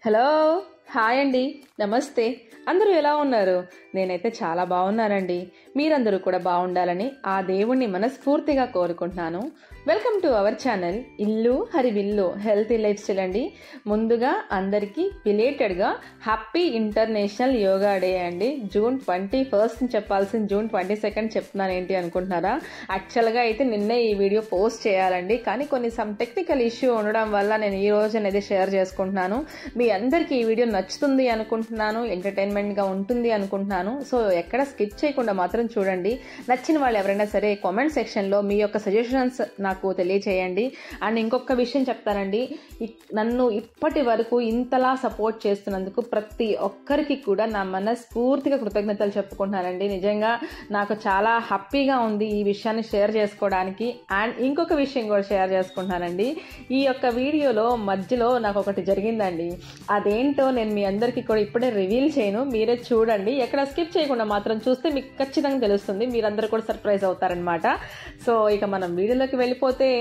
hello hi అండి నమస్తే అందరూ ఎలా ఉన్నారు నేనైతే చాలా బాగున్నానండి మీరందరూ కూడా బాగుండాలని ఆ దేవుణ్ణి మనస్ఫూర్తిగా కోరుకుంటున్నాను వెల్కమ్ టు అవర్ ఛానల్ ఇల్లు హరివిల్లు హెల్తీ లైఫ్ స్టైల్ అండి ముందుగా అందరికీ బిలేటెడ్గా హ్యాపీ ఇంటర్నేషనల్ యోగా డే అండి జూన్ ట్వంటీ ఫస్ట్ చెప్పాల్సిన జూన్ ట్వంటీ సెకండ్ చెప్తున్నాను ఏంటి అనుకుంటున్నారా యాక్చువల్గా అయితే నిన్నే ఈ వీడియో పోస్ట్ చేయాలండి కానీ కొన్ని సమ్ టెక్నికల్ ఇష్యూ ఉండడం వల్ల నేను ఈ రోజు అనేది షేర్ చేసుకుంటున్నాను మీ అందరికీ ఈ వీడియో నచ్చుతుంది అనుకుంటున్నాను ఎంటర్టైన్మెంట్గా ఉంటుంది అనుకుంటున్నాను సో ఎక్కడ స్కిప్ చేయకుండా మాత్రం చూడండి నచ్చిన వాళ్ళు ఎవరైనా సరే కామెంట్ సెక్షన్లో మీ యొక్క సజెషన్స్ నాకు తెలియచేయండి అండ్ ఇంకొక విషయం చెప్తానండి ఇ- నన్ను ఇప్పటి వరకు ఇంతలా సపోర్ట్ చేస్తున్నందుకు ప్రతి ఒక్కరికి కూడా నా మనస్ఫూర్తిగా కృతజ్ఞతలు చెప్పుకుంటున్నానండి నిజంగా నాకు చాలా హ్యాపీగా ఉంది ఈ విషయాన్ని షేర్ చేసుకోవడానికి అండ్ ఇంకొక విషయం కూడా షేర్ చేసుకుంటున్నానండి ఈ యొక్క వీడియోలో మధ్యలో నాకు ఒకటి జరిగిందండి అదేంటో నేను మీ అందరికీ కూడా ఇప్పుడే రివీల్ చేయను మీరే చూడండి ఎక్కడ స్కిప్ చేయకుండా మాత్రం చూస్తే మీకు ఖచ్చితంగా తెలుస్తుంది మీరందరూ కూడా సర్ప్రైజ్ అవుతారనమాట సో ఇక మనం వీడియోలోకి వెళ్ళిపోతే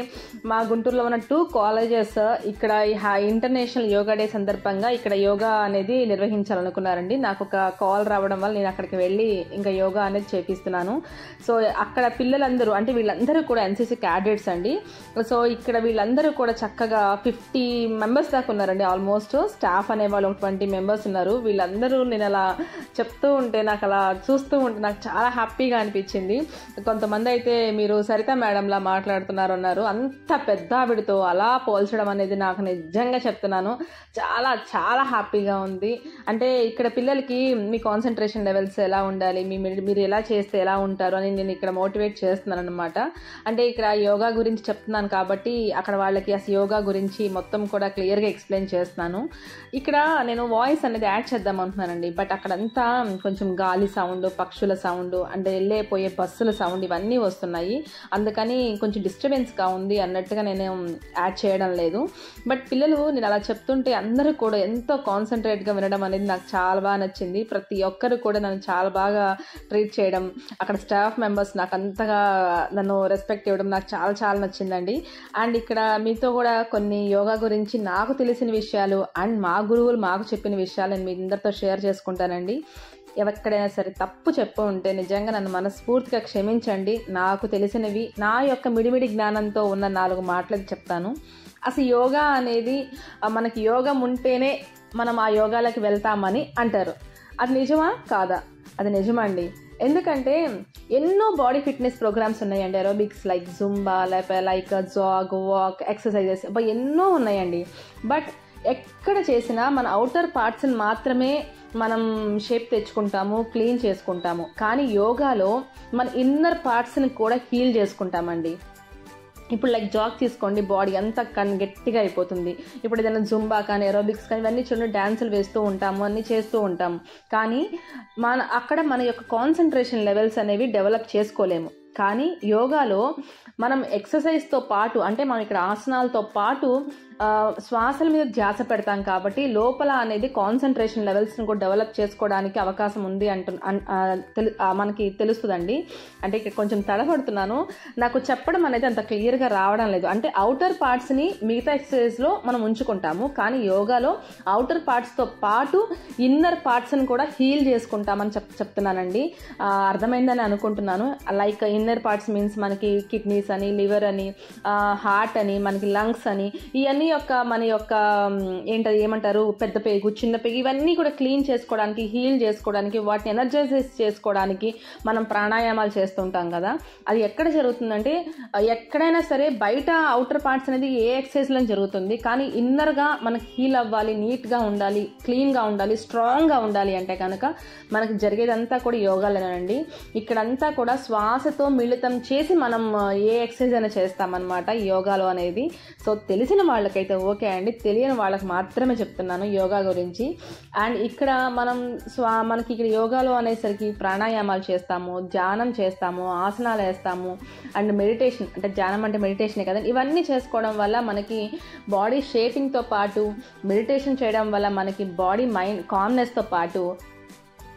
మా గుంటూరులో ఉన్న టూ కాలేజెస్ ఇక్కడ ఈ హా- ఇంటర్నేషనల్ యోగా డే సందర్భంగా ఇక్కడ యోగా అనేది నిర్వహించాలనుకున్నారండి నాకు ఒక కాల్ రావడం వల్ల నేను అక్కడికి వెళ్ళి ఇంకా యోగా అనేది చేపిస్తున్నాను సో అక్కడ పిల్లలందరూ అంటే వీళ్ళందరూ కూడా ఎన్సీసీ క్యాడెట్స్ అండి సో ఇక్కడ వీళ్ళందరూ కూడా చక్కగా ఫిఫ్టీ మెంబర్స్ దాకా ఉన్నారండి ఆల్మోస్ట్ స్టాఫ్ అనే వాళ్ళు ఒక ట్వంటీ మెంబర్స్ ఉన్నారు వీళ్ళందరూ నేను అలా చెప్తూ ఉంటే నాకు అలా చూస్తూ ఉంటే నాకు చాలా హ్యాపీగా అనిపించింది కొంతమంది అయితే మీరు సరిత మేడంలా మాట్లాడుతున్నారు అన్నారు అంత పెద్ద ఆవిడతో అలా పోల్చడం అనేది నాకు నిజంగా చెప్తున్నాను చాలా చాలా హ్యాపీగా ఉంది అంటే ఇక్కడ పిల్లలకి మీ కాన్సన్ట్రేషన్ లెవెల్స్ ఎలా ఉండాలి మీ మీరు మీరు ఎలా చేస్తే ఎలా ఉంటారు అని నేను ఇక్కడ మోటివేట్ చేస్తున్నాను అనమాట అంటే ఇక్కడ యోగా గురించి చెప్తున్నాను కాబట్టి అక్కడ వాళ్ళకి అసలు యోగా గురించి మొత్తం కూడా క్లియర్గా ఎక్స్ప్లెయిన్ చేస్తున్నాను ఇక్కడ నేను వాయిస్ అనేది యాడ్ చేద్దాం అనుకున్నానండి బట్ అక్కడంతా కొంచెం గాలి సౌండ్ పక్షుల సౌండ్ అంటే వెళ్ళే పోయే బస్సుల సౌండ్ ఇవన్నీ వస్తున్నాయి అందుకని కొంచెం డిస్టర్బెన్స్గా ఉంది అన్నట్టుగా నేను యాడ్ చేయడం లేదు బట్ పిల్లలు నేను అలా చెప్తుంటే అందరూ కూడా ఎంతో కాన్సన్ట్రేట్గా వినడం అనేది నాకు చాలా బాగా నచ్చింది ప్రతి ఒక్కరు కూడా నన్ను చాలా బాగా ట్రీట్ చేయడం అక్కడ స్టాఫ్ మెంబర్స్ నాకు అంతగా నన్ను రెస్పెక్ట్ ఇవ్వడం నాకు చాలా చాలా నచ్చిందండి అండ్ ఇక్కడ మీతో కూడా కొన్ని యోగా గురించి నాకు తెలిసిన విషయాలు అండ్ మా గురువులు మాకు చెప్పిన విషయాలు నేను మీ అందరితో షేర్ చేసుకుంటానండి ఎక్కడైనా సరే తప్పు చెప్పు ఉంటే నిజంగా నన్ను మనస్ఫూర్తిగా క్షమించండి నాకు తెలిసినవి నా యొక్క మిడిమిడి జ్ఞానంతో ఉన్న నాలుగు మాటలు చెప్తాను అసలు యోగా అనేది ఆ, మనకి యోగం ఉంటేనే మనం ఆ యోగాలకు వెళ్తామని అంటారు అది నిజమా కాదా అది నిజమండి ఎందుకంటే ఎన్నో బాడీ ఫిట్నెస్ ప్రోగ్రామ్స్ ఉన్నాయండి అరోబిక్స్ లైక్ జుంబా లేకపోతే లైక్ జాగ్ వాక్ ఎక్సర్సైజెస్ అబ్బా ఎన్నో ఉన్నాయండి బట్ ఎక్కడ చేసినా మన అవుటర్ పార్ట్స్ని మాత్రమే మనం షేప్ తెచ్చుకుంటాము క్లీన్ చేసుకుంటాము కానీ యోగాలో మన ఇన్నర్ పార్ట్స్ని కూడా హీల్ చేసుకుంటామండి ఇప్పుడు లైక్ జాగ్ తీసుకోండి బాడీ అంతా కన్ గట్టిగా అయిపోతుంది ఇప్పుడు ఏదైనా జుంబా కానీ ఎరోబిక్స్ కానీ ఇవన్నీ చూడండి డ్యాన్సులు వేస్తూ ఉంటాము అన్నీ చేస్తూ ఉంటాము కానీ మన అక్కడ మన యొక్క కాన్సన్ట్రేషన్ లెవెల్స్ అనేవి డెవలప్ చేసుకోలేము కానీ యోగాలో మనం ఎక్సర్సైజ్తో పాటు అంటే మనం ఇక్కడ ఆసనాలతో పాటు ఆ, శ్వాసల మీద ధ్యాస పెడతాం కాబట్టి లోపల అనేది కాన్సన్ట్రేషన్ లెవెల్స్ని కూడా డెవలప్ చేసుకోవడానికి అవకాశం ఉంది అంటు అన్- ఆ, తెలు ఆ, మనకి తెలుస్తుందండి అంటే ఇక్కడ కొంచెం తడబడుతున్నాను నాకు చెప్పడం అనేది అంత క్లియర్గా రావడం లేదు అంటే అవుటర్ పార్ట్స్ని మిగతా ఎక్సర్సైజ్లో మనం ఉంచుకుంటాము కానీ యోగాలో అవుటర్ పార్ట్స్తో పాటు ఇన్నర్ పార్ట్స్ని కూడా హీల్ చేసుకుంటామని చెప్ చెప్తున్నానండి ఆ, అర్థమైందని అనుకుంటున్నాను లైక్ ఇన్నర్ పార్ట్స్ మీన్స్ మనకి కిడ్నీస్ అని లివర్ అని హార్ట్ అని మనకి లంగ్స్ అని ఇవన్నీ యొక్క మన యొక్క మ్, ఏంటది ఏమంటారు పెద్ద పేగు చిన్న పేగు ఇవన్నీ కూడా క్లీన్ చేసుకోవడానికి హీల్ చేసుకోవడానికి వాటిని ఎనర్జైజ్ చేసుకోవడానికి మనం ప్రాణాయామాలు చేస్తుంటాం కదా అది ఎక్కడ జరుగుతుందంటే ఆ, ఎక్కడైనా సరే బయట అవుటర్ పార్ట్స్ అనేది ఏ ఎక్సర్సైజ్లో జరుగుతుంది కానీ ఇన్నర్గా మనకి హీల్ అవ్వాలి నీట్గా ఉండాలి క్లీన్గా ఉండాలి స్ట్రాంగ్గా ఉండాలి అంటే కనుక మనకి జరిగేదంతా కూడా యోగాలేనండి ఇక్కడంతా కూడా శ్వాసతో మిళితం చేసి మనం ఆ, ఏ ఎక్సర్సైజ్ అయినా చేస్తామన్నమాట ఈ యోగాలో అనేది సో తెలిసిన వాళ్ళకైతే ఓకే అండి తెలియని వాళ్ళకి మాత్రమే చెప్తున్నాను యోగా గురించి అండ్ ఇక్కడ మనం స్వా మనకి ఇక్కడ యోగాలో అనేసరికి ప్రాణాయామాలు చేస్తాము ధ్యానం చేస్తాము ఆసనాలు వేస్తాము అండ్ మెడిటేషన్ అంటే ధ్యానం అంటే మెడిటేషనే కదండి ఇవన్నీ చేసుకోవడం వల్ల మనకి బాడీ షేపింగ్తో పాటు మెడిటేషన్ చేయడం వల్ల మనకి బాడీ మైండ్ కామ్నెస్తో పాటు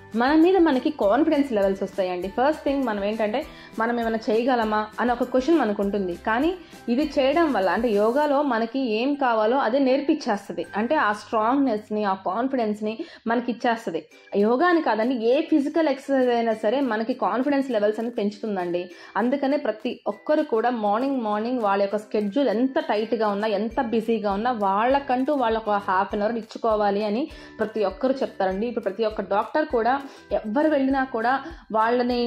మన మీద మనకి కాన్ఫిడెన్స్ లెవెల్స్ వస్తాయండి ఫస్ట్ థింగ్ మనం ఏంటంటే మనం ఏమైనా చేయగలమా అని ఒక క్వశ్చన్ మనకు ఉంటుంది కానీ ఇది చేయడం వల్ల అంటే యోగాలో మనకి ఏం కావాలో అదే నేర్పించేస్తుంది అంటే ఆ స్ట్రాంగ్నెస్ని ఆ కాన్ఫిడెన్స్ని మనకి ఇచ్చేస్తుంది యోగాని కాదండి ఏ ఫిజికల్ ఎక్సర్సైజ్ అయినా సరే మనకి కాన్ఫిడెన్స్ లెవెల్స్ అని పెంచుతుందండి అందుకనే ప్రతి ఒక్కరు కూడా మార్నింగ్ మార్నింగ్ వాళ్ళ యొక్క స్కెడ్యూల్ ఎంత టైట్గా ఉన్నా ఎంత బిజీగా ఉన్నా వాళ్ళకంటూ వాళ్ళకు హాఫ్ అన్ అవర్ ఇచ్చుకోవాలి అని ప్రతి ఒక్కరు చెప్తారండి ఇప్పుడు ప్రతి ఒక్క డాక్టర్ కూడా ఎవ్వరు వెళ్ళినా కూడా వాళ్ళని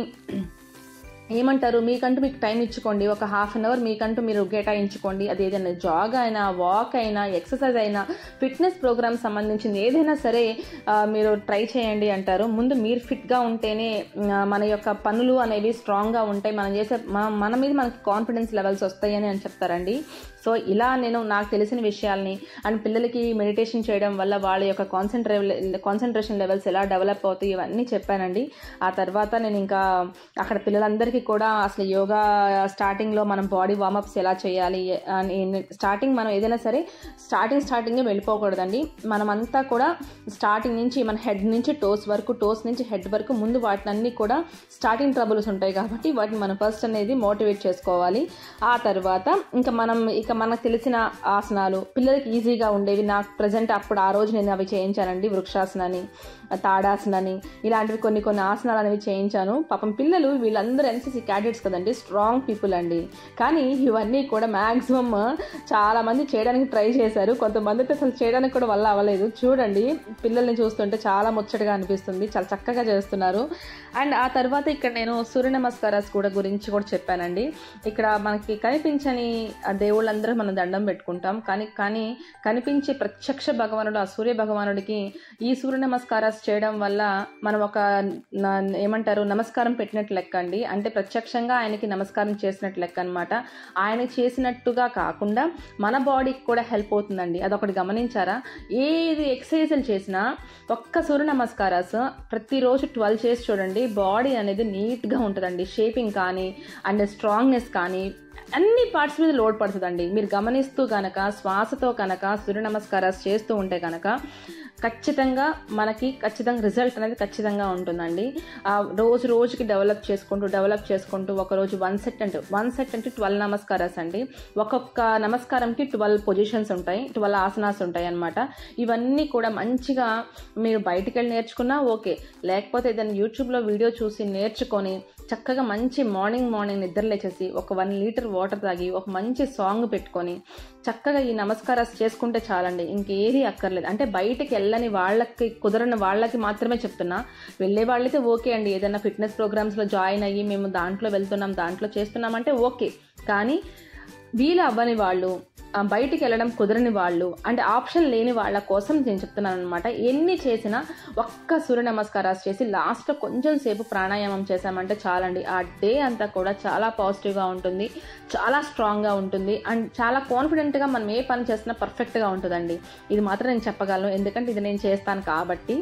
ఏమంటారు మీకంటూ మీకు టైం ఇచ్చుకోండి ఒక హాఫ్ అన్ అవర్ మీకంటూ మీరు కేటాయించుకోండి అది ఏదైనా జాగ్ అయినా వాక్ అయినా ఎక్సర్సైజ్ అయినా ఫిట్నెస్ ప్రోగ్రామ్ సంబంధించింది ఏదైనా సరే ఆ, మీరు ట్రై చేయండి అంటారు ముందు మీరు ఫిట్గా ఉంటేనే ఆ, మన యొక్క పనులు అనేవి స్ట్రాంగ్గా ఉంటాయి మనం చేసే మన- మన మీద మనకి కాన్ఫిడెన్స్ లెవెల్స్ వస్తాయని అని చెప్తారండి సో ఇలా నేను నాకు తెలిసిన విషయాల్ని అండ్ పిల్లలకి మెడిటేషన్ చేయడం వల్ల వాళ్ళ యొక్క కాన్సన్ట్రే కాన్సన్ట్రేషన్ లెవెల్స్ ఎలా డెవలప్ అవుతాయి ఇవన్నీ చెప్పానండి ఆ తర్వాత నేను ఇంకా అక్కడ పిల్లలందరికీ కూడా అసలు యోగా స్టార్టింగ్లో మనం బాడీ వార్మప్స్ ఎలా చేయాలి అని స్టార్టింగ్ మనం ఏదైనా సరే స్టార్టింగ్ స్టార్టింగే వెళ్ళిపోకూడదండి మనమంతా కూడా స్టార్టింగ్ నుంచి మన హెడ్ నుంచి టోస్ వరకు టోస్ నుంచి హెడ్ వరకు ముందు వాటినన్నీ కూడా స్టార్టింగ్ ట్రబుల్స్ ఉంటాయి కాబట్టి వాటిని మనం ఫస్ట్ అనేది మోటివేట్ చేసుకోవాలి ఆ తర్వాత ఇంకా మనం ఇక మనకు తెలిసిన ఆసనాలు పిల్లలకి ఈజీగా ఉండేవి నాకు ప్రజెంట్ అప్పుడు ఆ రోజు నేను అవి చేయించానండి వృక్షాసనాన్ని తాడాసనని ఇలాంటివి కొన్ని కొన్ని ఆసనాలు అనేవి చేయించాను పాపం పిల్లలు వీళ్ళందరూ ఎన్సీసీ క్యాడెట్స్ కదండి స్ట్రాంగ్ పీపుల్ అండి కానీ ఇవన్నీ కూడా మ్యాక్సిమం చాలా మంది చేయడానికి ట్రై చేశారు కొంతమంది అయితే అసలు చేయడానికి కూడా వల్ల అవ్వలేదు చూడండి పిల్లల్ని చూస్తుంటే చాలా ముచ్చటగా అనిపిస్తుంది చాలా చక్కగా చేస్తున్నారు అండ్ ఆ తర్వాత ఇక్కడ నేను సూర్య నమస్కారాస్ కూడా గురించి కూడా చెప్పానండి ఇక్కడ మనకి కనిపించని ఆ దేవుళ్ళందరూ మనం దండం పెట్టుకుంటాం కానీ కానీ కనిపించే ప్రత్యక్ష భగవానుడు ఆ సూర్య భగవానుడికి ఈ సూర్య నమస్కారాస్ చేయడం వల్ల మనం ఒక న- ఏమంటారు నమస్కారం పెట్టినట్టు లెక్క అండి అంటే ప్రత్యక్షంగా ఆయనకి నమస్కారం చేసినట్టు లెక్క అనమాట ఆయన చేసినట్టుగా కాకుండా మన బాడీకి కూడా హెల్ప్ అవుతుందండి అదొకటి గమనించారా ఏది ఎక్సర్సైజులు చేసినా ఒక్క సూర్య నమస్కారాస్ ప్రతిరోజు ట్వెల్వ్ చేసి చూడండి బాడీ అనేది నీట్గా ఉంటుందండి షేపింగ్ కానీ అండ్ స్ట్రాంగ్నెస్ కానీ అన్ని పార్ట్స్ మీద లోడ్ పడుతుందండి మీరు గమనిస్తూ గనక శ్వాసతో కనుక సూర్య నమస్కారాలు చేస్తూ ఉంటే కనుక ఖచ్చితంగా మనకి ఖచ్చితంగా రిజల్ట్ అనేది ఖచ్చితంగా ఉంటుందండి ఆ రోజు రోజుకి డెవలప్ చేసుకుంటూ డెవలప్ చేసుకుంటూ ఒక రోజు వన్ సెట్ అంటే వన్ సెట్ అంటే ట్వెల్వ్ నమస్కారాస్ అండి ఒక్కొక్క నమస్కారంకి ట్వెల్వ్ పొజిషన్స్ ఉంటాయి ట్వెల్వ్ ఆసనాస్ ఉంటాయి అన్నమాట ఇవన్నీ కూడా మంచిగా మీరు బయటికి వెళ్ళి నేర్చుకున్నా ఓకే లేకపోతే ఏదైనా యూట్యూబ్లో వీడియో చూసి నేర్చుకొని చక్కగా మంచి మార్నింగ్ మార్నింగ్ నిద్ర లేచేసి ఒక వన్ లీటర్ వాటర్ తాగి ఒక మంచి సాంగ్ పెట్టుకొని చక్కగా ఈ నమస్కారాలు చేసుకుంటే చాలండి ఇంకేది అక్కర్లేదు అంటే బయటికి వెళ్ళని వాళ్ళకి కుదరని వాళ్ళకి మాత్రమే చెప్తున్నా వెళ్ళే వాళ్ళైతే ఓకే అండి ఏదైనా ఫిట్నెస్ ప్రోగ్రామ్స్లో జాయిన్ అయ్యి మేము దాంట్లో వెళ్తున్నాం దాంట్లో చేస్తున్నామంటే ఓకే కానీ వీలు అవ్వని వాళ్ళు ఆ, బయటికి వెళ్ళడం కుదరని వాళ్ళు అంటే ఆప్షన్ లేని వాళ్ళ కోసం నేను చెప్తున్నాను అనమాట ఎన్ని చేసినా ఒక్క సూర్య నమస్కారాలు చేసి లాస్ట్లో కొంచెం సేపు ప్రాణాయామం చేసామంటే చాలండి ఆ డే అంతా కూడా చాలా పాజిటివ్గా ఉంటుంది చాలా స్ట్రాంగ్గా ఉంటుంది అండ్ చాలా కాన్ఫిడెంట్గా మనం ఏ పని చేసినా పర్ఫెక్ట్గా ఉంటుందండి ఇది మాత్రం నేను చెప్పగలను ఎందుకంటే ఇది నేను చేస్తాను కాబట్టి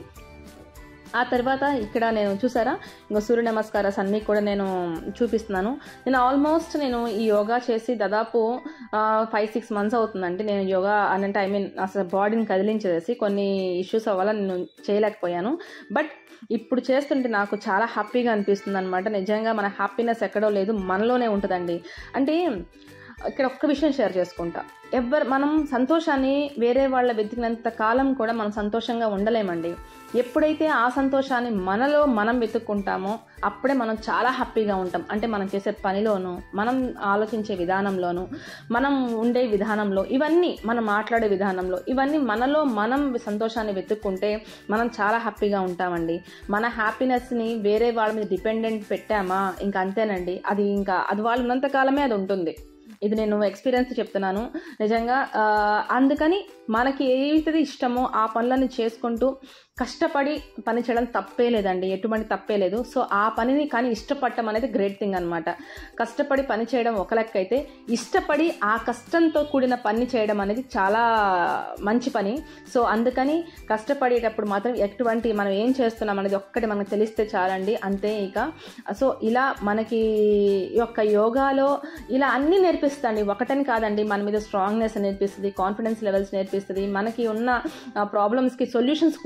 ఆ తర్వాత ఇక్కడ నేను చూసారా ఇంకా సూర్య నమస్కారాస్ అన్నీ కూడా నేను చూపిస్తున్నాను నేను ఆల్మోస్ట్ నేను ఈ యోగా చేసి దాదాపు ఫైవ్ సిక్స్ మంత్స్ అవుతుందండి నేను యోగా అంటే ఐ మీన్ అసలు బాడీని కదిలించేసి కొన్ని ఇష్యూస్ అవ్వాల నేను చేయలేకపోయాను బట్ ఇప్పుడు చేస్తుంటే నాకు చాలా హ్యాపీగా అనిపిస్తుంది అనమాట నిజంగా మన హ్యాపీనెస్ ఎక్కడో లేదు మనలోనే ఉంటుందండి అంటే ఇక్కడ ఒక్క విషయం షేర్ చేసుకుంటా ఎవరు మనం సంతోషాన్ని వేరే వాళ్ళ వెతికినంత కాలం కూడా మనం సంతోషంగా ఉండలేమండి ఎప్పుడైతే ఆ సంతోషాన్ని మనలో మనం వెతుక్కుంటామో అప్పుడే మనం చాలా హ్యాపీగా ఉంటాం అంటే మనం చేసే పనిలోనూ మనం ఆలోచించే విధానంలోనూ మనం ఉండే విధానంలో ఇవన్నీ మనం మాట్లాడే విధానంలో ఇవన్నీ మనలో మనం సంతోషాన్ని వెతుక్కుంటే మనం చాలా హ్యాపీగా ఉంటామండి మన హ్యాపీనెస్ని వేరే వాళ్ళ మీద డిపెండెంట్ పెట్టామా ఇంకా అంతేనండి అది ఇంకా అది వాళ్ళు ఉన్నంత కాలమే అది ఉంటుంది ఇది నేను ఎక్స్పీరియన్స్ చెప్తున్నాను నిజంగా ఆ, అందుకని మనకి ఏదైతే ఇష్టమో ఆ పనులను చేసుకుంటూ కష్టపడి పని చేయడం తప్పే లేదండి ఎటువంటి తప్పే లేదు సో ఆ పనిని కానీ ఇష్టపడటం అనేది గ్రేట్ థింగ్ అనమాట కష్టపడి పని చేయడం ఒక లెక్క అయితే ఇష్టపడి ఆ కష్టంతో కూడిన పని చేయడం అనేది చాలా మంచి పని సో అందుకని కష్టపడేటప్పుడు మాత్రం ఎటువంటి మనం ఏం చేస్తున్నాం అనేది ఒక్కటి మనకు తెలిస్తే చాలండి అంతే ఇక సో ఇలా మనకి ఈ యొక్క యోగాలో ఇలా అన్నీ నేర్పిస్తుంది ఒకటని కాదండి మన మీద స్ట్రాంగ్నెస్ నేర్పిస్తుంది కాన్ఫిడెన్స్ లెవెల్స్ నేర్పిస్తుంది మనకి ఉన్న ప్రాబ్లమ్స్కి సొల్యూషన్స్ కూడా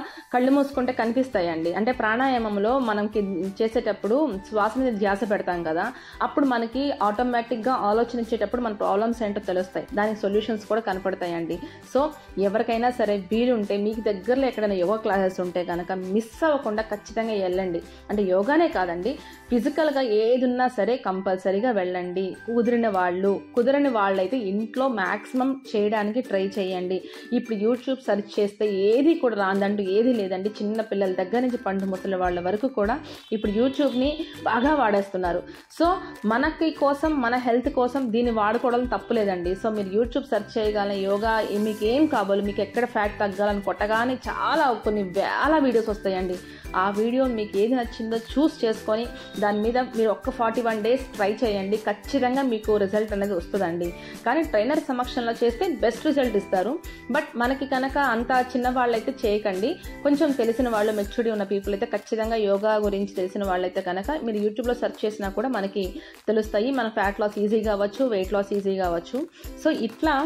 కళ్ళు మూసుకుంటే కనిపిస్తాయండి అంటే ప్రాణాయామంలో మనకి చేసేటప్పుడు శ్వాస మీద ధ్యాస పెడతాం కదా అప్పుడు మనకి ఆటోమేటిక్గా ఆలోచన ఇచ్చేటప్పుడు మన ప్రాబ్లమ్స్ ఏంటో తెలుస్తాయి దానికి సొల్యూషన్స్ కూడా కనపడతాయండి సో ఎవరికైనా సరే వీలుంటే మీకు దగ్గరలో ఎక్కడైనా యోగా క్లాసెస్ ఉంటే కనుక మిస్ అవ్వకుండా ఖచ్చితంగా వెళ్ళండి అంటే యోగానే కాదండి ఫిజికల్గా ఏది ఉన్నా సరే కంపల్సరీగా వెళ్ళండి కుదిరిన వాళ్ళు కుదిరని వాళ్ళైతే ఇంట్లో మ్యాక్సిమం చేయడానికి ట్రై చేయండి ఇప్పుడు యూట్యూబ్ సెర్చ్ చేస్తే ఏది కూడా రాదంటూ ఏది లేదండి చిన్న పిల్లల దగ్గర నుంచి పండు ముసలి వాళ్ళ వరకు కూడా ఇప్పుడు యూట్యూబ్ని బాగా వాడేస్తున్నారు సో మనకి కోసం మన హెల్త్ కోసం దీన్ని వాడుకోవడం తప్పులేదండి సో మీరు యూట్యూబ్ సెర్చ్ చేయగానే యోగా మీకు ఏం కావాలి మీకు ఎక్కడ ఫ్యాట్ తగ్గాలని కొట్టగానే చాలా కొన్ని వేల వీడియోస్ వస్తాయండి ఆ వీడియో మీకు ఏది నచ్చిందో చూస్ చేసుకొని దాని మీద మీరు ఒక్క ఫార్టీ వన్ డేస్ ట్రై చేయండి ఖచ్చితంగా మీకు రిజల్ట్ అనేది వస్తుందండి కానీ ట్రైనర్ సమక్షంలో చేస్తే బెస్ట్ రిజల్ట్ ఇస్తారు బట్ మనకి కనుక అంత చిన్న వాళ్ళైతే చేయకండి కొంచెం తెలిసిన వాళ్ళు మెచ్యూరిటీ ఉన్న పీపుల్ అయితే ఖచ్చితంగా యోగా గురించి తెలిసిన వాళ్ళైతే కనుక మీరు యూట్యూబ్లో సెర్చ్ చేసినా కూడా మనకి తెలుస్తాయి మన ఫ్యాట్ లాస్ ఈజీగా అవ్వచ్చు వెయిట్ లాస్ ఈజీగా అవ్వచ్చు సో ఇట్లా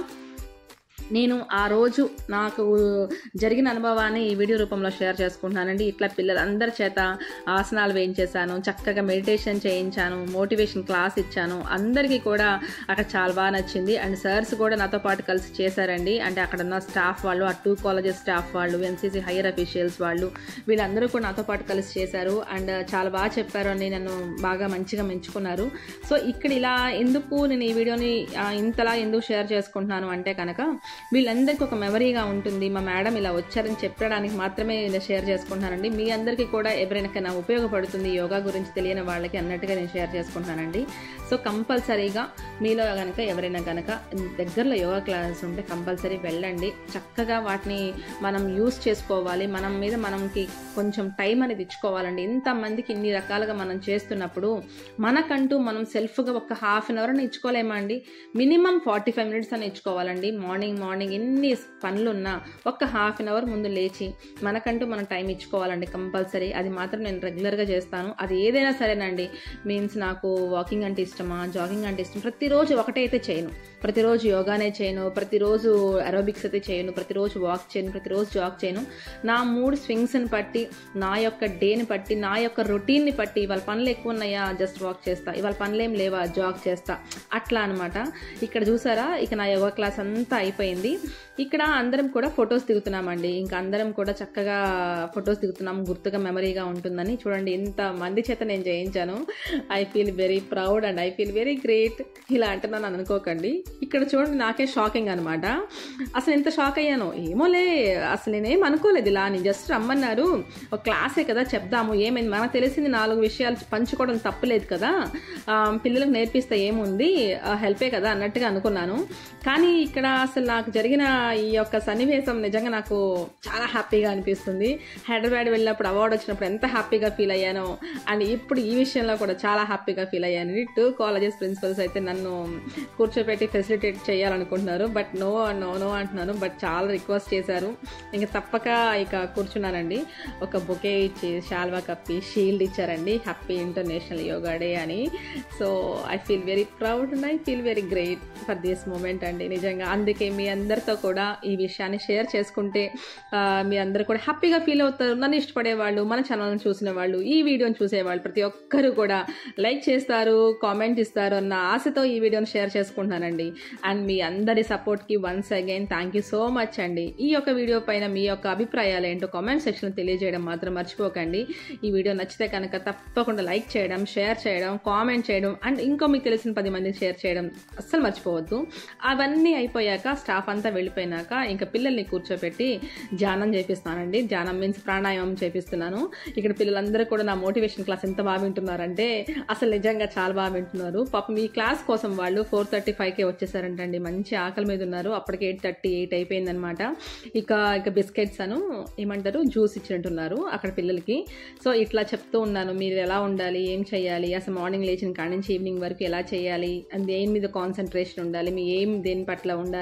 నేను ఆ రోజు నాకు జరిగిన అనుభవాన్ని ఈ వీడియో రూపంలో షేర్ చేసుకుంటున్నానండి ఇట్లా పిల్లలందరి చేత ఆసనాలు వేయించేశాను చక్కగా మెడిటేషన్ చేయించాను మోటివేషన్ క్లాస్ ఇచ్చాను అందరికీ కూడా అక్కడ చాలా బాగా నచ్చింది అండ్ సర్స్ కూడా నాతో పాటు కలిసి చేశారండి అంటే అక్కడ ఉన్న స్టాఫ్ వాళ్ళు ఆ టూ కాలేజెస్ స్టాఫ్ వాళ్ళు ఎన్సీసీ హైయర్ అఫీషియల్స్ వాళ్ళు వీళ్ళందరూ కూడా నాతో పాటు కలిసి చేశారు అండ్ చాలా బాగా చెప్పారు అని నన్ను బాగా మంచిగా మెచ్చుకున్నారు సో ఇక్కడ ఇలా ఎందుకు నేను ఈ వీడియోని ఆ, ఇంతలా ఎందుకు షేర్ చేసుకుంటున్నాను అంటే కనుక వీళ్ళందరికీ ఒక మెమరీగా ఉంటుంది మా మేడం ఇలా వచ్చారని చెప్పడానికి మాత్రమే ఇలా షేర్ చేసుకుంటున్నానండి మీ అందరికీ కూడా ఎవరికైనా ఉపయోగపడుతుంది యోగా గురించి తెలియని వాళ్ళకి అన్నట్టుగా నేను షేర్ చేసుకుంటున్నానండి సో కంపల్సరీగా మీలో కనుక ఎవరైనా కనుక దగ్గరలో యోగా క్లాసెస్ ఉంటే కంపల్సరీ వెళ్ళండి చక్కగా వాటిని మనం యూస్ చేసుకోవాలి మనం మీద మనకి కొంచెం టైం అనేది ఇచ్చుకోవాలండి ఇంతమందికి ఇన్ని రకాలుగా మనం చేస్తున్నప్పుడు మనకంటూ మనం సెల్ఫ్గా ఒక హాఫ్ అన్ అవర్ అని ఇచ్చుకోలేమా అండి మినిమం ఫార్టీ ఫైవ్ మినిట్స్ అని ఇచ్చుకోవాలండి మార్నింగ్ మార్నింగ్ ఎన్ని పనులున్నా ఒక్క హాఫ్ అన్ అవర్ ముందు లేచి మనకంటూ మనం టైం ఇచ్చుకోవాలండి కంపల్సరీ అది మాత్రం నేను రెగ్యులర్గా చేస్తాను అది ఏదైనా సరేనండి మీన్స్ నాకు వాకింగ్ అంటే ఇష్టమా జాగింగ్ అంటే ఇష్టం ప్రతిరోజు ఒకటే అయితే చేయను ప్రతిరోజు యోగానే చేయను ప్రతిరోజు అరోబిక్స్ అయితే చేయను ప్రతిరోజు వాక్ చేయను ప్రతిరోజు జాగ్ చేయను నా మూడు స్వింగ్స్ని బట్టి నా యొక్క డేని బట్టి నా యొక్క రొటీన్ని బట్టి ఇవాళ పనులు ఎక్కువ ఉన్నాయా జస్ట్ వాక్ చేస్తా ఇవాళ పనులు ఏం లేవా జాగ్ చేస్తా అట్లా అనమాట ఇక్కడ చూసారా ఇక నా యోగా క్లాస్ అంతా అయిపోయింది ఇక్కడ అందరం కూడా ఫొటోస్ దిగుతున్నామండి ఇంకా అందరం కూడా చక్కగా ఫొటోస్ దిగుతున్నాం గుర్తుగా మెమరీగా ఉంటుందని చూడండి ఎంత మంది చేత నేను చేయించాను I feel very proud and I feel very great ఇలా అంటున్నాను అనుకోకండి ఇక్కడ చూడండి నాకే షాకింగ్ అనమాట అసలు ఎంత షాక్ అయ్యాను ఏమోలే అసలు నేనేం అనుకోలేదు ఇలా అని జస్ట్ రమ్మన్నారు ఒక క్లాసే కదా చెప్దాము ఏమైంది మనకు తెలిసింది నాలుగు విషయాలు పంచుకోవడం తప్పలేదు కదా ఆ, పిల్లలకు నేర్పిస్తే ఏముంది ఆ, హెల్పే కదా అన్నట్టుగా అనుకున్నాను కానీ ఇక్కడ అసలు నాకు జరిగిన ఈ యొక్క సన్నివేశం నిజంగా నాకు చాలా హ్యాపీగా అనిపిస్తుంది హైదరాబాద్ వెళ్ళినప్పుడు అవార్డు వచ్చినప్పుడు ఎంత హ్యాపీగా ఫీల్ అయ్యానో అండ్ ఇప్పుడు ఈ విషయంలో కూడా చాలా హ్యాపీగా ఫీల్ అయ్యాను టూ కాలేజెస్ ప్రిన్సిపల్స్ అయితే నన్ను కూర్చోపెట్టి ఫెసిలిటేట్ చేయాలనుకుంటున్నారు బట్ నో నో నో అంటున్నాను బట్ చాలా రిక్వెస్ట్ చేశారు ఇంకా తప్పక ఇక కూర్చున్నానండి ఒక బొకే ఇచ్చి షాల్వా కప్పి షీల్డ్ ఇచ్చారండి హ్యాపీ ఇంటర్నేషనల్ యోగా డే అని so I feel very proud and I feel very great for this moment అండి నిజంగా అందుకే మీ అందరితో కూడా ఈ విషయాన్ని షేర్ చేసుకుంటే ఆ, మీ అందరూ కూడా హ్యాపీగా ఫీల్ అవుతారు నన్ను ఇష్టపడే వాళ్ళు మన ఛానల్ని చూసిన వాళ్ళు ఈ వీడియోని చూసేవాళ్ళు ప్రతి ఒక్కరు కూడా లైక్ చేస్తారు కామెంట్ ఇస్తారు అన్న ఆశతో ఈ వీడియోని షేర్ చేసుకుంటున్నానండి అండ్ మీ అందరి సపోర్ట్కి once again thank you so much అండి ఈ యొక్క వీడియో పైన మీ యొక్క అభిప్రాయాలు ఏంటో కామెంట్ సెక్షన్లో తెలియజేయడం మాత్రం మర్చిపోకండి ఈ వీడియో నచ్చితే కనుక తప్పకుండా లైక్ చేయడం షేర్ చేయడం కామెంట్ చేయడం అండ్ ఇంకో మీకు తెలిసిన పది మందికి షేర్ చేయడం అస్సలు మర్చిపోవద్దు అవన్నీ అయిపోయాక స్టాఫ్ అంతా వెళ్ళిపోయినాక ఇంకా పిల్లల్ని కూర్చోపెట్టి ధ్యానం చేపిస్తానండి ధ్యానం మీన్స్ ప్రాణాయామం చేపిస్తున్నాను ఇక్కడ పిల్లలందరూ కూడా నా మోటివేషన్ క్లాస్ ఎంత బాగా వింటున్నారంటే అసలు నిజంగా చాలా బాగా వింటున్నారు పాపం ఈ క్లాస్ కోసం వాళ్ళు ఫోర్ థర్టీ ఫైవ్కే వచ్చేసారంటండి మంచి ఆకలి మీద ఉన్నారు అప్పటికి ఎయిట్ థర్టీ ఎయిట్ అయిపోయిందనమాట ఇక ఇక బిస్కెట్స్ అను ఏమంటారు జ్యూస్ ఇచ్చినట్టున్నారు అక్కడ పిల్లలకి సో ఇట్లా చెప్తూ ఉన్నాను మీరు ఎలా ఉండాలి ఏం చేయాలి అసలు మార్నింగ్ లేచిన కాడి నుంచి ఈవినింగ్ వరకు ఎలా చేయాలి అండ్ దేని మీద కాన్సన్ట్రేషన్ ఉండాలి మీ ఏం దేని పట్ల ఉండాలి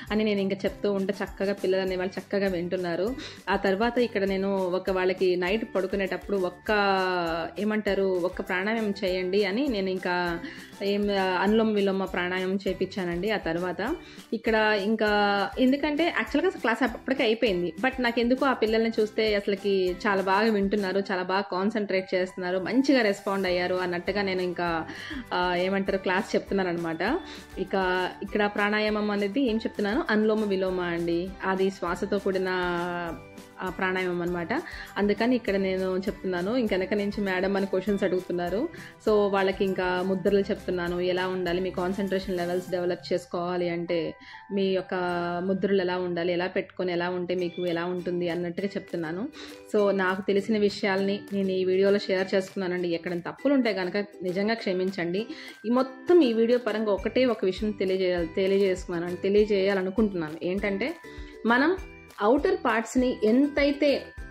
అని నేను ఇంకా చెప్తూ ఉంటే చక్కగా పిల్లలు అనే వాళ్ళు చక్కగా వింటున్నారు ఆ తర్వాత ఇక్కడ నేను ఒక వాళ్ళకి నైట్ పడుకునేటప్పుడు ఒక్క ఏమంటారు ఒక్క ప్రాణాయామం చేయండి అని నేను ఇంకా ఏం అనులోమ విలోమ ప్రాణాయామం చేయించానండి ఆ తర్వాత ఇక్కడ ఇంకా ఎందుకంటే యాక్చువల్గా క్లాస్ అప్పటికే అయిపోయింది బట్ నాకు ఎందుకు ఆ పిల్లల్ని చూస్తే అసలుకి చాలా బాగా వింటున్నారు చాలా బాగా కాన్సన్ట్రేట్ చేస్తున్నారు మంచిగా రెస్పాండ్ అయ్యారు అన్నట్టుగా నేను ఇంకా ఆ, ఏమంటారు క్లాస్ చెప్తున్నాను అనమాట ఇక ఇక్కడ ప్రాణాయామం అనేది ఏం చెప్తున్నాను అనులోమ విలోమ అండి అది శ్వాసతో కూడిన ఆ ప్రాణాయామం అనమాట అందుకని ఇక్కడ నేను చెప్తున్నాను ఇంకెనక నుంచి మేడం అని క్వశ్చన్స్ అడుగుతున్నారు సో వాళ్ళకి ఇంకా ముద్రలు చెప్తున్నాను ఎలా ఉండాలి మీ కాన్సన్ట్రేషన్ లెవెల్స్ డెవలప్ చేసుకోవాలి అంటే మీ యొక్క ముద్రలు ఎలా ఉండాలి ఎలా పెట్టుకొని ఎలా ఉంటే మీకు ఎలా ఉంటుంది అన్నట్టుగా చెప్తున్నాను సో నాకు తెలిసిన విషయాల్ని నేను ఈ వీడియోలో షేర్ చేసుకున్నానండి ఎక్కడ తప్పులు ఉంటే కనుక నిజంగా క్షమించండి ఈ మొత్తం ఈ వీడియో పరంగా ఒకటే ఒక విషయం తెలియజేయాలి తెలియజేసుకున్నాను తెలియజేయాలనుకుంటున్నాను ఏంటంటే మనం అవుటర్ పార్ట్స్ని ఎంతైతే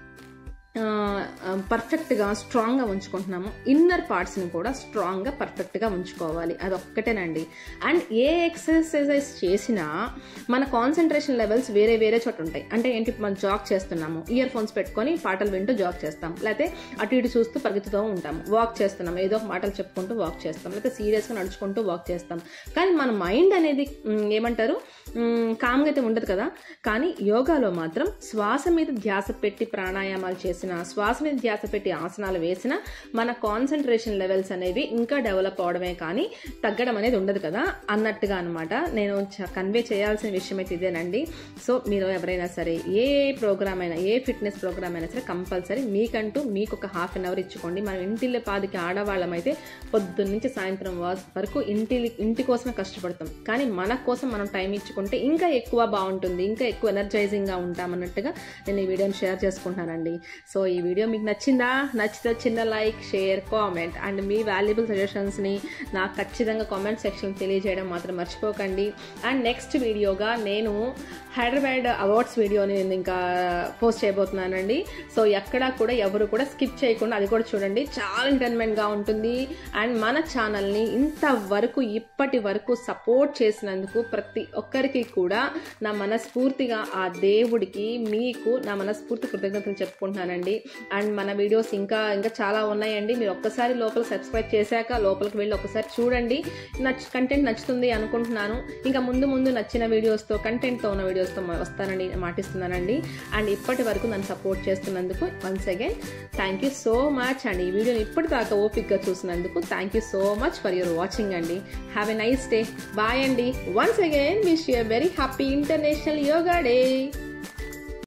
పర్ఫెక్ట్గా స్ట్రాంగ్గా ఉంచుకుంటున్నామో ఇన్నర్ పార్ట్స్ని కూడా స్ట్రాంగ్గా పర్ఫెక్ట్గా ఉంచుకోవాలి అది ఒక్కటేనండి అండ్ ఏ ఎక్సర్సైజెస్ చేసినా మన కాన్సన్ట్రేషన్ లెవెల్స్ వేరే వేరే చోట ఉంటాయి అంటే ఏంటి మనం జాగ్ చేస్తున్నాము ఇయర్ ఫోన్స్ పెట్టుకొని పాటలు వింటూ జాగ్ చేస్తాం లేకపోతే అటు ఇటు చూస్తూ పరిగెత్తుతూ ఉంటాము వాక్ చేస్తున్నాం ఏదో ఒక మాటలు చెప్పుకుంటూ వాక్ చేస్తాం లేకపోతే సీరియస్గా నడుచుకుంటూ వాక్ చేస్తాం కానీ మన మైండ్ అనేది మ్, ఏమంటారు మ్, కామ్గా అయితే ఉండదు కదా కానీ యోగాలో మాత్రం శ్వాస మీద ధ్యాస పెట్టి ప్రాణాయామాలు చేసిన శ్వాస మీద ధ్యాస పెట్టి ఆసనాలు వేసిన మన కాన్సన్ట్రేషన్ లెవెల్స్ అనేవి ఇంకా డెవలప్ అవడమే కానీ తగ్గడం అనేది ఉండదు కదా అన్నట్టుగా అనమాట నేను కన్వే చేయాల్సిన విషయం అయితే ఇదేనండి సో మీరు ఎవరైనా సరే ఏ ప్రోగ్రామ్ అయినా ఏ ఫిట్నెస్ ప్రోగ్రామ్ అయినా సరే కంపల్సరీ మీకంటూ మీకు ఒక హాఫ్ అన్ అవర్ ఇచ్చుకోండి మనం ఇంటిల్లే పాదికి ఆడవాళ్ళం అయితే పొద్దున్న నుంచి సాయంత్రం వా- వరకు ఇంటి ఇంటి కోసమే కష్టపడతాం కానీ మన కోసం మనం టైం ఇచ్చుకుంటే ఇంకా ఎక్కువ బాగుంటుంది ఇంకా ఎక్కువ ఎనర్జైజింగ్గా ఉంటాం అన్నట్టుగా నేను ఈ వీడియోని షేర్ చేసుకుంటానండి సో ఈ వీడియో మీకు నచ్చిందా నచ్చితే చిన్న లైక్ షేర్ కామెంట్ అండ్ మీ వాల్యుబుల్ సజెషన్స్ని నాకు ఖచ్చితంగా కామెంట్ సెక్షన్ తెలియజేయడం మాత్రం మర్చిపోకండి అండ్ నెక్స్ట్ వీడియోగా నేను హైదరాబాద్ అవార్డ్స్ వీడియోని నేను ఇంకా పోస్ట్ చేయబోతున్నానండి సో ఎక్కడా కూడా ఎవరు కూడా స్కిప్ చేయకుండా అది కూడా చూడండి చాలా ఎంటర్టైన్మెంట్గా ఉంటుంది అండ్ మన ఛానల్ని ఇంతవరకు ఇప్పటి వరకు సపోర్ట్ చేసినందుకు ప్రతి ఒక్కరికి కూడా నా మనస్ఫూర్తిగా ఆ దేవుడికి మీకు నా మనస్ఫూర్తి కృతజ్ఞతలు చెప్పుకుంటున్నానండి అండ్ మన వీడియోస్ ఇంకా ఇంకా చాలా ఉన్నాయండి మీరు ఒక్కసారి లోపల సబ్స్క్రైబ్ చేశాక లోపలికి వెళ్ళి ఒకసారి చూడండి నచ్చ కంటెంట్ నచ్చుతుంది అనుకుంటున్నాను ఇంకా ముందు ముందు నచ్చిన వీడియోస్తో కంటెంట్తో ఉన్న వీడియోస్తో వస్తానని మాటిస్తున్నానండి అండ్ ఇప్పటి వరకు నన్ను సపోర్ట్ చేస్తున్నందుకు once again thank you so much and ఈ వీడియోని ఇప్పటిదాకా ఓపిక్గా చూసినందుకు thank you so much for your watching అండి have a nice day bye అండి once again wish you very happy international yoga day